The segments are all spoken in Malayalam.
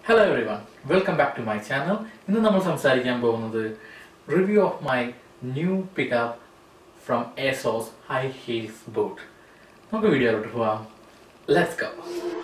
Hello everyone welcome back to my channel ഇന്ന് നമ്മൾ സംസാരിക്കാൻ പോകുന്നത് review of my new pickup from ASOS high heels boot നമുക്ക് വീഡിയോയിലോട്ട് പോവാം ലെറ്റ്സ് ഗോ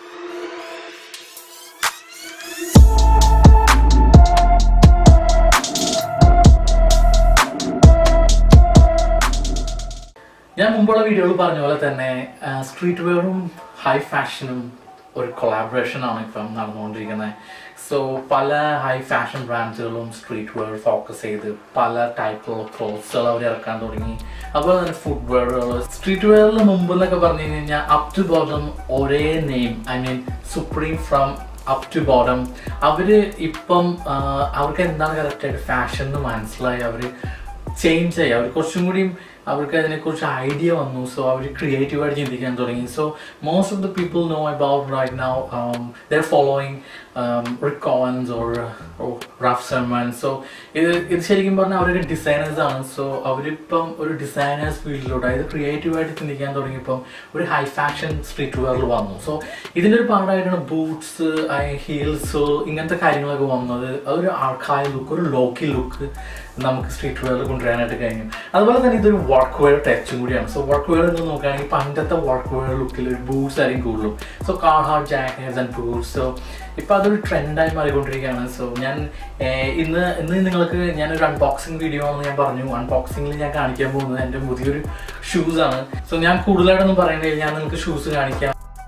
ഞാൻ മുമ്പുള്ള വീഡിയോയിൽ പറഞ്ഞ പോലെ തന്നെ സ്ട്രീറ്റ് വെയറും ഹൈ ഫാഷനും ഒരു കൊളാബറേഷൻ ആണ് ഇപ്പം നടന്നുകൊണ്ടിരിക്കുന്നത് സോ പല ഹൈ ഫാഷൻ ബ്രാൻഡുകളും സ്ട്രീറ്റ് വെയർ ഫോക്കസ് ചെയ്ത് പല ടൈപ്പുള്ള ക്ലോത്ത്സുകൾ അവർ ഇറക്കാൻ തുടങ്ങി അതുപോലെ തന്നെ ഫുഡ് വെയറുകൾ സ്ട്രീറ്റ് വെയറിൽ മുമ്പ് എന്നൊക്കെ പറഞ്ഞു കഴിഞ്ഞാൽ അപ് ടു ബോട്ടം ഒരേ name I mean Supreme from up to bottom അവര് ഇപ്പം ആ, അവർക്ക് എന്താണ് കറക്റ്റായിട്ട് ഫാഷൻ എന്ന് മനസ്സിലായി അവര് ചേഞ്ച് ആയി അവർ കുറച്ചും കൂടിയും അവർക്ക് അതിനെക്കുറിച്ച് ഐഡിയ വന്നു സോ അവർ ക്രിയേറ്റീവായിട്ട് ചിന്തിക്കാൻ തുടങ്ങി so most of the people know about right now they're following Rick Owens or Raf സെർമൻ സോ ഇത് ഇത് ശരിക്കും പറഞ്ഞാൽ അവരൊരു ഡിസൈനേഴ്സ് ആണ് സോ അവരിപ്പം ഒരു ഡിസൈനേഴ്സ് ഫീൽഡിലൂടെ അതായത് ക്രിയേറ്റീവായിട്ട് ചിന്തിക്കാൻ തുടങ്ങിയപ്പം ഒരു ഹൈ ഫാഷൻ സ്ട്രീറ്റ് വെയറിൽ വന്നു സോ ഇതിൻ്റെ ഒരു പാടായിട്ടാണ് ബൂട്ട്സ് ഹീൽസ് ഇങ്ങനത്തെ കാര്യങ്ങളൊക്കെ വന്നത് അതൊരു ആൾക്കായ ലുക്ക് ഒരു ലോക്കി ലുക്ക് നമുക്ക് സ്ട്രീറ്റ് വെയറിൽ കൊണ്ടുവരാനായിട്ട് കഴിഞ്ഞു അതുപോലെ തന്നെ ഇതൊരു വർക്ക് വെയർ ടച്ചും കൂടിയാണ് സോ വർക്ക് വെയർ എന്ന് നോക്കുകയാണെങ്കിൽ പണ്ടത്തെ വർക്ക് വെയർ ലുക്കിൽ ബൂട്ട്സ് ആയിരിക്കും കൂടുതലും so Carhartt jackets and boots so ഇപ്പം അതൊരു ട്രെൻഡായി മാറിക്കൊണ്ടിരിക്കുകയാണ് സോ ഞാൻ ഏർ, ഇന്ന് ഇന്ന് നിങ്ങൾക്ക് ഞാനൊരു അൺബോക്സിങ് വീഡിയോ ആണെന്ന് ഞാൻ പറഞ്ഞു അൺബോക്സിങ്ങിൽ ഞാൻ കാണിക്കാൻ പോകുന്നത് എൻ്റെ പുതിയൊരു ഷൂസ് ആണ് സോ ഞാൻ കൂടുതലായിട്ടൊന്നും പറയുന്നില്ല ഞാൻ നിങ്ങൾക്ക് ഷൂസ് കാണിക്കാം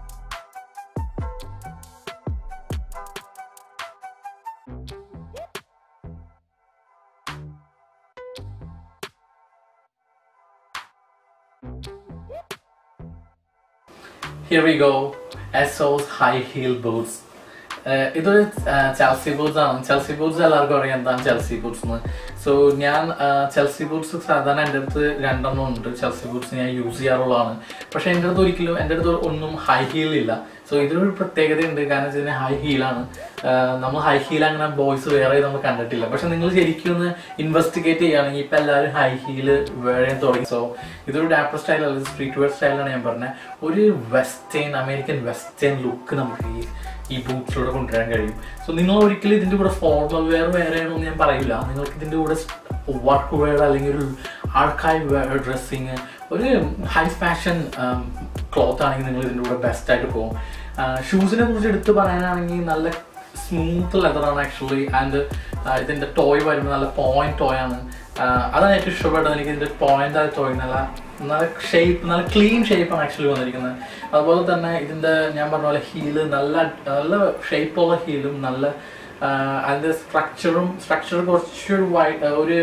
Here we go. Essos high heel boots. ഏഹ് ഇതൊരു ചെൽസി ബൂട്ട്സ് ആണ് ചെൽസി ബൂട്ട്സ് എല്ലാവർക്കും അറിയാം എന്താണ് ചെൽസി ബൂട്ട്സ് എന്ന് സോ ഞാൻ ചെൽസി ബൂട്ട്സ് സാധാരണ എൻ്റെ അടുത്ത് രണ്ടെണ്ണം ഉണ്ട് ചെൽസി ബൂട്ട്സ് ഞാൻ യൂസ് ചെയ്യാറുള്ളതാണ് പക്ഷെ എൻ്റെ അടുത്ത് ഒരിക്കലും എൻ്റെ അടുത്ത് ഒന്നും ഹൈ ഹീൽ ഇല്ല സോ ഇതിനൊരു പ്രത്യേകത ഉണ്ട് കാരണം വെച്ചാൽ ഹൈ ഹീലാണ് നമ്മൾ ഹൈ ഹീൽ അങ്ങനെ ബോയ്സ് വേറെ നമ്മൾ കണ്ടിട്ടില്ല പക്ഷെ നിങ്ങൾ ശരിക്കും ഒന്ന് ഇൻവെസ്റ്റിഗേറ്റ് ചെയ്യുകയാണെങ്കിൽ ഇപ്പം എല്ലാവരും ഹൈ ഹീല് വേറെ തുടങ്ങി സോ ഇതൊരു ഡാപ്പർ സ്റ്റൈൽ അല്ല സ്ട്രീറ്റ് വെയർ സ്റ്റൈലാണ് ഞാൻ പറഞ്ഞത് ഒരു വെസ്റ്റേൺ അമേരിക്കൻ വെസ്റ്റേൺ ലുക്ക് നമുക്ക് ഈ ഈ ബൂട്ട്സിലൂടെ കൊണ്ടുവരാൻ കഴിയും സോ നിങ്ങൾ ഒരിക്കലും ഇതിന്റെ കൂടെ ഫോർമൽ വെയർ വേറെ ആണെന്ന് ഞാൻ പറയില്ല നിങ്ങൾക്ക് ഇതിന്റെ കൂടെ വർക്ക് വെയർ അല്ലെങ്കിൽ ഒരു ആൾക്കാർ വെയർ ഡ്രസ്സിങ് ഒരു ഹൈ ഫാഷൻ ക്ലോത്ത് ആണെങ്കിൽ നിങ്ങൾ ഇതിന്റെ കൂടെ ബെസ്റ്റ് ആയിട്ട് പോകും ഷൂസിനെ കുറിച്ച് എടുത്ത് പറയാനാണെങ്കിൽ നല്ല സ്മൂത്ത് ലെതറാണ് ആക്ച്വലി ആൻഡ് ഇതിന്റെ ടോയ് വരുമ്പോൾ നല്ല പോയിന്റ് ടോയ് ആണ് ആഹ് അതാണ് ഏറ്റവും ഇഷ്ടപ്പെട്ടത് എനിക്ക് ഇതിന്റെ പോയിന്റ് ആയ ടോയ് നല്ല നല്ല ഷേപ്പ് നല്ല ക്ലീൻ ഷേപ്പാണ് ആക്ച്വലി വന്നിരിക്കുന്നത് അതുപോലെ തന്നെ ഇതിന്റെ ഞാൻ പറഞ്ഞ പോലെ ഹീല് നല്ല നല്ല ഷേപ്പുള്ള ഹീലും നല്ല ആഹ് അതിന്റെ സ്ട്രക്ചറും സ്ട്രക്ചർ കുറച്ചൊരു വൈ ഒരു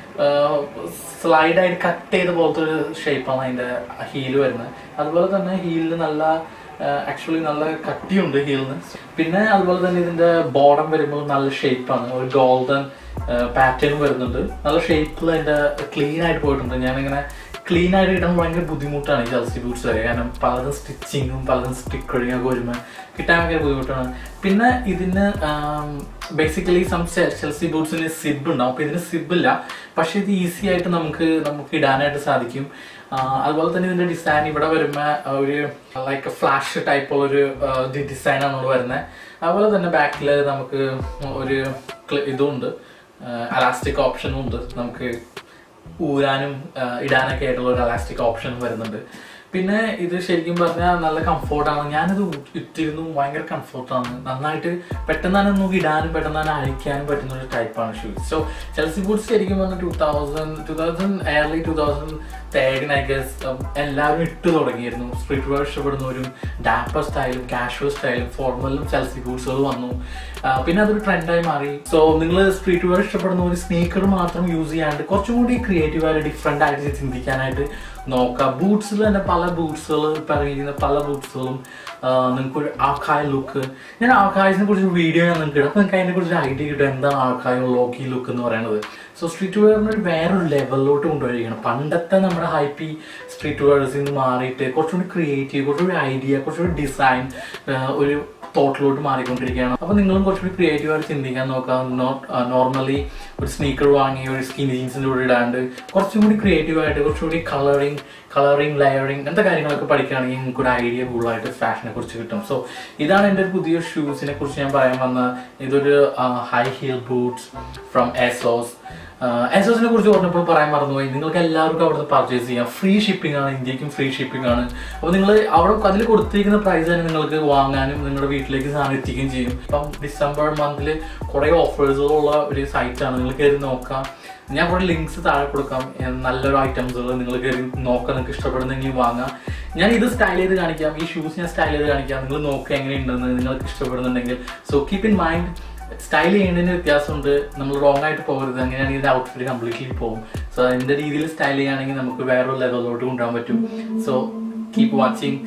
സ്ലൈഡായിട്ട് കട്ട് ചെയ്ത പോലത്തെ ഒരു ഷേപ്പാണ് അതിന്റെ ഹീല് വരുന്നത് അതുപോലെ തന്നെ ഹീലിൽ നല്ല ആക്ച്വലി നല്ല കട്ടിയുണ്ട് ഹീലിന് പിന്നെ അതുപോലെ തന്നെ ഇതിന്റെ ബോർഡം വരുമ്പോൾ നല്ല ഷേപ്പാണ് ഒരു ഗോൾഡൻ പാറ്റേൺ വരുന്നുണ്ട് നല്ല ഷേപ്പിൽ അതിന്റെ ക്ലീൻ ആയിട്ട് പോയിട്ടുണ്ട് ഞാനിങ്ങനെ ക്ലീൻ ആയിട്ട് കിട്ടാൻ ഭയങ്കര ബുദ്ധിമുട്ടാണ് ഈ ജൽസി ബൂട്ട്സ് ഒക്കെ കാരണം പലതും സ്റ്റിച്ചിങ്ങും പലതും സ്റ്റിക്കറിങ് ഒക്കെ വരുമ്പോൾ കിട്ടാൻ ഭയങ്കര ബുദ്ധിമുട്ടാണ് പിന്നെ ഇതിന് ബേസിക്കലി സം ചെൽസി ബൂട്ട്സിന് സിബ് ഉണ്ടാവും അപ്പൊ ഇതിന് സിബ് ഇല്ല പക്ഷെ ഇത് ഈസി ആയിട്ട് നമുക്ക് നമുക്ക് ഇടാനായിട്ട് സാധിക്കും ആ, അതുപോലെ തന്നെ ഇതിന്റെ ഡിസൈൻ ഇവിടെ വരുമ്പോൾ ഒരു ലൈക്ക് ഫ്ലാഷ് ടൈപ്പ് ഉള്ള ഒരു ഡിസൈനാണ് ഇവിടെ വരുന്നത് അതുപോലെ തന്നെ ബാക്കിൽ നമുക്ക് ഒരു ക്ലി- ഇതുണ്ട് അലാസ്റ്റിക് ഓപ്ഷനും ഉണ്ട് നമുക്ക് ഊരാനും ആ, ഇടാനൊക്കെ ആയിട്ടുള്ള ഒരു അലാസ്റ്റിക് ഓപ്ഷൻ വരുന്നുണ്ട് പിന്നെ ഇത് ശരിക്കും പറഞ്ഞാൽ നല്ല കംഫോർട്ടാണ് ഞാനിത് ഇട്ടിരുന്നു ഭയങ്കര കംഫോർട്ടാണ് നന്നായിട്ട് പെട്ടെന്ന് തന്നെ നമുക്ക് ഇടാനും പെട്ടെന്ന് തന്നെ അഴിക്കാനും പറ്റുന്ന ഒരു ടൈപ്പാണ് ഷൂസ് സോ ചെൽസി ബൂട്ട്സ് ശരിക്കും പറഞ്ഞാൽ two thousand two thousand early two thousand തേർഡിൻ ഐ ഗസ് എല്ലാവരും ഇട്ട് തുടങ്ങിയിരുന്നു സ്ട്രീറ്റ് വെയർ ഇഷ്ടപ്പെടുന്നവരും ഡാപ്പർ സ്റ്റൈലും കാഷ്വൽ സ്റ്റൈലും ഫോർമലും ചെൽസി ബൂട്ട്സുകൾ വന്നു ആ, പിന്നെ അതൊരു ട്രെൻഡായി മാറി സോ നിങ്ങൾ സ്ട്രീറ്റ് വെയർ ഇഷ്ടപ്പെടുന്ന ഒരു സ്നീക്കർ മാത്രം യൂസ് ചെയ്യാണ്ട് കുറച്ചും കൂടി ക്രിയേറ്റീവ് ആയിട്ട് ഡിഫറെൻ്റ് ആയിട്ട് ചിന്തിക്കാനായിട്ട് നോക്കാം ബൂട്ട്സിൽ തന്നെ പല ബൂട്ട്സുകൾ ഇപ്പം ഇറങ്ങിയിരിക്കുന്ന പല ബൂട്ട്സുകളും നിങ്ങൾക്ക് ഒരു ആൾക്കായ ലുക്ക് ഞാൻ ആൾക്കായസിനെ കുറിച്ച് വീഡിയോ ഞാൻ നിങ്ങൾക്ക് ഇടാം അപ്പോൾ നിങ്ങൾക്ക് അതിനെ കുറിച്ച് ഐഡിയ കിട്ടും എന്താണ് ആൾക്കായ ലോക്കി ലുക്ക് എന്ന് പറയുന്നത് സോ സ്ട്രീറ്റ് വെയറിന് ഒരു വേറൊരു ലെവലിലോട്ട് കൊണ്ടുവരികയാണ് പണ്ടത്തെ നമ്മുടെ ഹൈപ്പി സ്ട്രീറ്റ് വെയർസിൽ നിന്ന് മാറിയിട്ട് കുറച്ചുകൂടി ക്രിയേറ്റീവ് കുറച്ചുകൂടി ഐഡിയ കുറച്ചുകൂടി ഡിസൈൻ ഒരു തോട്ടിലോട്ട് മാറിക്കൊണ്ടിരിക്കുകയാണ് അപ്പോൾ നിങ്ങളും കുറച്ചുകൂടി ക്രിയേറ്റീവ് ആയിട്ട് ചിന്തിക്കാൻ നോക്കാം നോട്ട് നോർമലി ഒരു സ്നീക്കർ വാങ്ങി ഒരു സ്കിൻ ജീൻസിൻ്റെ കൂടെ ഇടാണ്ട് കുറച്ചും കൂടി ക്രിയേറ്റീവ് ആയിട്ട് കുറച്ചുകൂടി കളറിങ് കളറിങ് ലെയറിങ് അങ്ങനത്തെ കാര്യങ്ങളൊക്കെ പഠിക്കുകയാണെങ്കിൽ നിങ്ങൾക്ക് ഒരു ഐഡിയ കൂടുതലായിട്ട് ഫാഷനെ കുറിച്ച് കിട്ടും സോ ഇതാണ് എൻ്റെ ഒരു പുതിയ ഷൂസിനെ കുറിച്ച് ഞാൻ പറയാൻ വന്ന ഇതൊരു high heel boots from ASOS എസോസിനെ കുറിച്ച് പറഞ്ഞപ്പോൾ പറയാൻ മറന്നുപോയി നിങ്ങൾക്ക് എല്ലാവർക്കും അവിടെ നിന്ന് പർച്ചേസ് ചെയ്യാം ഫ്രീ ഷിപ്പിംഗ് ആണ് ഇന്ത്യക്കും ഫ്രീ ഷിപ്പിംഗ് ആണ് അപ്പോൾ നിങ്ങൾ അവിടെ അതിൽ കൊടുത്തിരിക്കുന്ന പ്രൈസ് തന്നെ നിങ്ങൾക്ക് വാങ്ങാനും നിങ്ങളുടെ വീട്ടിലേക്ക് സാധനം എത്തിക്കുകയും ചെയ്യും ഇപ്പം ഡിസംബർ മന്തിൽ കുറേ ഓഫേഴ്സുകളുള്ള ഒരു സൈറ്റാണ് നിങ്ങൾ കയറി നോക്കാം ഞാൻ കുറേ ലിങ്ക്സ് താഴെ കൊടുക്കാം ഏർ നല്ലൊരു ഐറ്റംസുകൾ നിങ്ങൾ കയറി നോക്കാം നിങ്ങൾക്ക് ഇഷ്ടപ്പെടുന്നെങ്കിൽ വാങ്ങാം ഞാൻ ഇത് സ്റ്റൈൽ ചെയ്ത് കാണിക്കാം ഈ ഷൂസ് ഞാൻ സ്റ്റൈൽ ചെയ്ത് കാണിക്കാം നിങ്ങൾ നോക്കുക എങ്ങനെയുണ്ടെന്ന് നിങ്ങൾക്ക് ഇഷ്ടപ്പെടുന്നുണ്ടെങ്കിൽ so keep in mind style ചെയ്യുന്നതിന് വ്യത്യാസമുണ്ട് നമ്മൾ റോങ് ആയിട്ട് പോകരുത് അങ്ങനെയാണെങ്കിൽ ഇത് ഔട്ട്ഫിറ്റ് കംപ്ലീറ്റ്ലി പോകും സോ അതിൻ്റെ രീതിയിൽ സ്റ്റൈൽ ചെയ്യുകയാണെങ്കിൽ നമുക്ക് വേറൊരു ലെവലിലോട്ട് കൊണ്ടുപോകാൻ പറ്റും so keep watching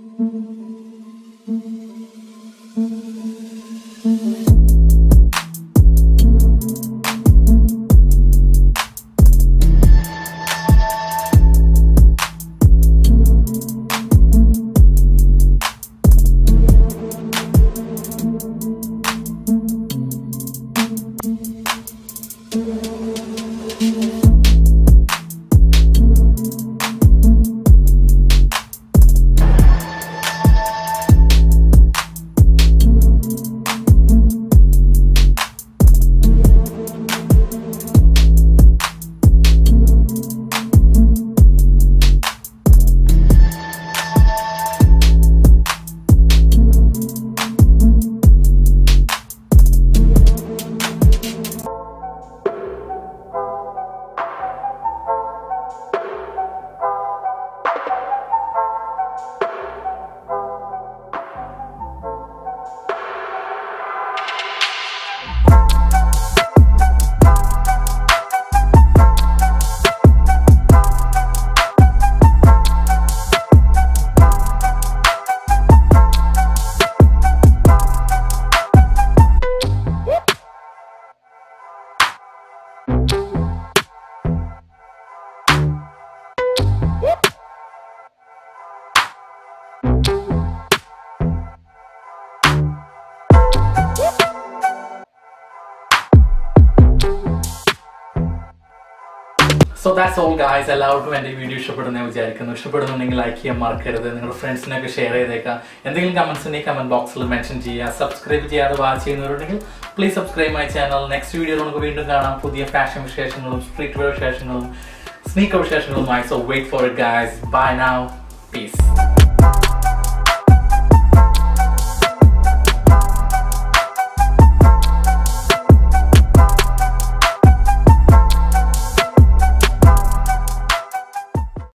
so that's all guys എല്ലാവർക്കും എൻ്റെ വീഡിയോ ഇഷ്ടപ്പെടുന്ന വിചാരിക്കുന്നു ഇഷ്ടപ്പെടുന്നുണ്ടെങ്കിൽ ലൈക്ക് ചെയ്യാൻ മറക്കരുത് നിങ്ങളുടെ ഫ്രണ്ട്സിനൊക്കെ ഷെയർ ചെയ്തേക്കാം എന്തെങ്കിലും കമന്റ്സ് ഉണ്ടെങ്കിൽ കമന്റ് ബോക്സിൽ മെൻഷൻ ചെയ്യുക സബ്സ്ക്രൈബ് ചെയ്യാതെ വാച്ച് ചെയ്യുന്നവരുണ്ടെങ്കിൽ please subscribe my channel next വീഡിയോയിൽ നമുക്ക് വീണ്ടും കാണാം പുതിയ ഫാഷൻ വിശേഷങ്ങളും സ്ട്രീറ്റ് വെയർ വിശേഷങ്ങളും സ്നീക്കർ വിശേഷങ്ങളുമായി so wait for it guys bye now piece